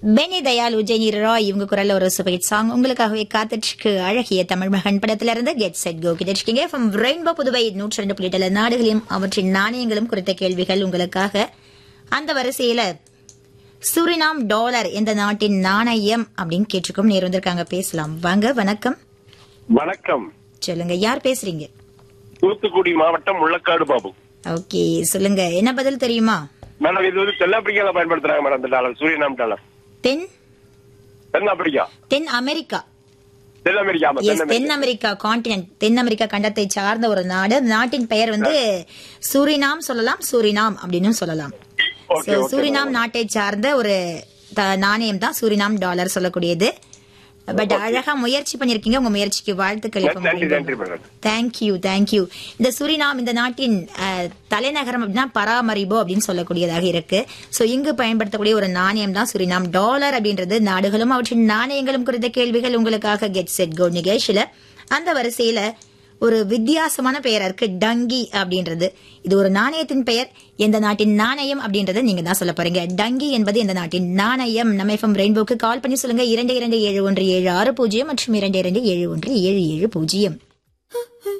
பெனி தயால் உஜயனி ராய் இவங்க குரல்ல ஒரு சூப்பர் சாங் உங்களுக்காகவே காத்துட்டு அழகிய தமிழ் மகன் படத்துல இருந்து கெட் செட் கோ கிட்ட ஃப்ரம் ரெயின்போ புதுவை நூற்றி ரெண்டு புள்ளி எட்டுல நாடுகளையும் அவற்றின் நாணயங்களும் குறித்த கேள்விகள் உங்களுக்காக அந்த வரிசையில சுரினாம் டாலர் எந்த நாட்டின் நாணயம் அப்படின்னு கேட்டிருக்கோம் நேர் வந்திருக்காங்க பேசலாம் வாங்க வணக்கம் வணக்கம் சொல்லுங்க யார் பேசுறீங்க தூத்துக்குடி மாவட்டம் முள்ளக்காடு பாபு ஓகே சொல்லுங்க என்ன பதில் தெரியுமா மேடம் இது வந்து தென்னாப்பிரிக்கால பயன்படுத்துறாங்க மேடம் இந்த டாலர் சூரியநாம் டாலர் தென் தென்னாப்பிரிக்கா தென் அமெரிக்கா தென் அமெரிக்கா ஆமா எஸ் தென் அமெரிக்கா காண்டினென்ட் தென் அமெரிக்கா கண்டத்தை சார்ந்த ஒரு நாடு அந்த நாட்டின் பெயர் வந்து சூரினாம் சொல்லலாம் சூரினாம் அப்படின்னு சொல்லலாம் ஓகே So, ஓகே சூரினாம் நாட்டை சார்ந்த ஒரு த- நாணயம் தான் சூரினாம் டாலர் சொல்லக்கூடியது பட் அழகா முயற்சி பண்ணிருக்கீங்க உங்க முயற்சிக்கு வாழ்த்துக்கள் நன்றி நன்றி மேடம் தேங்க்யூ தேங்க்யூ இந்த சுரினாம் இந்த நாட்டின் அஹ், தலைநகரம் அப்படின்னா பராமரிபோ அப்படின்னு சொல்லக்கூடியதாக இருக்கு சோ இங்கு பயன்படுத்தக்கூடிய ஒரு நாணயம் தான் சுரினாம் டாலர் அப்படின்றது நாடுகளும் அவற்றின் நாணயங்களும் குறித்த கேள்விகள் உங்களுக்காக கெட் செட் கோ நிகழ்ச்சியில அந்த வரிசையில ஒரு வித்தியாசமான பெயர் இருக்கு டங்கி அப்படின்றது இது ஒரு நாணயத்தின் பெயர் எந்த நாட்டின் நாணயம் அப்படின்றத நீங்க தான் சொல்ல போறீங்க டங்கி என்பது எந்த நாட்டின் நாணயம் நம்ம எஃப்எம் ரெயின்போக்கு கால் பண்ணி சொல்லுங்க இரண்டு இரண்டு ஏழு ஒன்று ஏழு ஆறு பூஜ்ஜியம் மற்றும் இரண்டு இரண்டு ஏழு ஒன்று ஏழு ஏழு பூஜ்ஜியம்